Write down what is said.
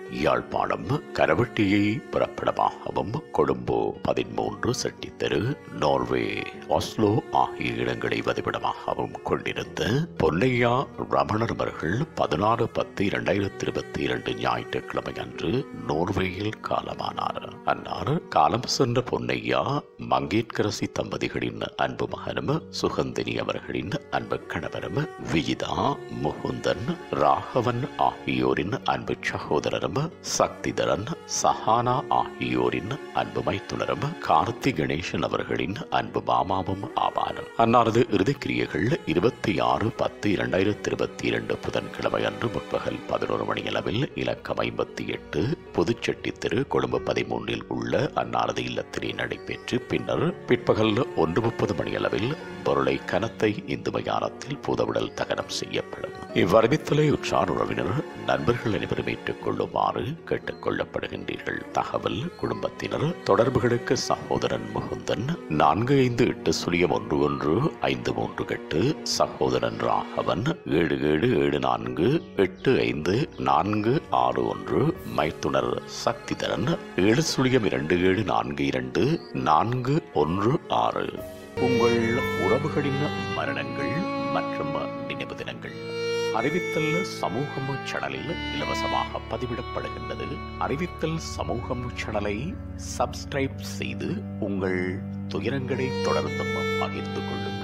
யாழ்ப்பாணம் கரவட்டியை பிறப்பிடமாகவும் கொழும்பு பதிமூன்று செட்டித்தெரு Norway Oslo ஆகிய இடங்களை வதிவிடமாகவும் கொண்டிருந்த பொன்னையா ரமணர் அவர்கள் பதினாறு பத்து இரண்டாயிரத்தி இருபத்தி இரண்டு ஞாயிற்றுக்கிழமை அன்று நோர்வேயில் காலமானார் அன்னார் காலம் சென்ற பொன்னையா மங்கேட்கரசி தம்பதிகளின் அன்பு மகனும் சுகந்தினி அவர்களின் அன்பு கணவரும் விஜிதா முகுந்தன் ராகவன் ஆகியோரின் அன்பு சகோதரரும் சக்திதரன் சஹானா ஆகியோரின் அன்பு மைத்துனரும் கார்த்தி கணேசன் அவர்களின் அன்பு மாமாவும் ஆவார் அன்னாரது இறுதிக்கிரியைகள் இருபத்தி ஆறு பத்து இரண்டாயிரத்தி இருபத்தி இரண்டு புதன்கிழமை அன்று முற்பகல் பதினோரு மணியளவில் இலக்கம் ஐம்பத்தி எட்டு புதுச்செட்டி தெரு கொழும்பு பதிமூன்றில் உள்ள அன்னாரது இல்லத்திலே நடைபெற்று பின்னர் பிற்பகல் ஒன்று முப்பது மணியளவில் பொருளை கனத்தை இந்து மயானத்தில் புதவிடல் தகனம் செய்யப்படும் இவ்வறிவித்தலை உற்றார் உறவினர் நண்பர்கள் அனைவரும் ஏற்றுக் கொள்ளுமாறு கேட்டுக் கொள்ளப்படுகின்றீர்கள் தகவல் குடும்பத்தினர் தொடர்புகளுக்கு சகோதரன் முகுந்தன் நான்கு ஐந்து எட்டு சுழியம் ஒன்று ஒன்று ஐந்து மூன்று எட்டு சகோதரன் ராகவன் ஏழு ஏழு ஏழு நான்கு எட்டு ஐந்து நான்கு ஆறு ஒன்று மைத்துனர் சக்திதரன் ஏழு சுழியம் இரண்டு ஏழு நான்கு இரண்டு நான்கு ஒன்று ஆறு உங்கள் உறவுகளின் மரணங்கள் மற்றும் நினைவு தினங்கள் அறிவித்தல் சமூகம் சேனலில் இலவசமாக பதிவிடப்படுகின்றது அறிவித்தல் சமூகம் சேனலை சப்ஸ்கிரைப் செய்து உங்கள் துயரங்களை தொடர்ந்தும் பகிர்ந்து கொள்ளுங்கள்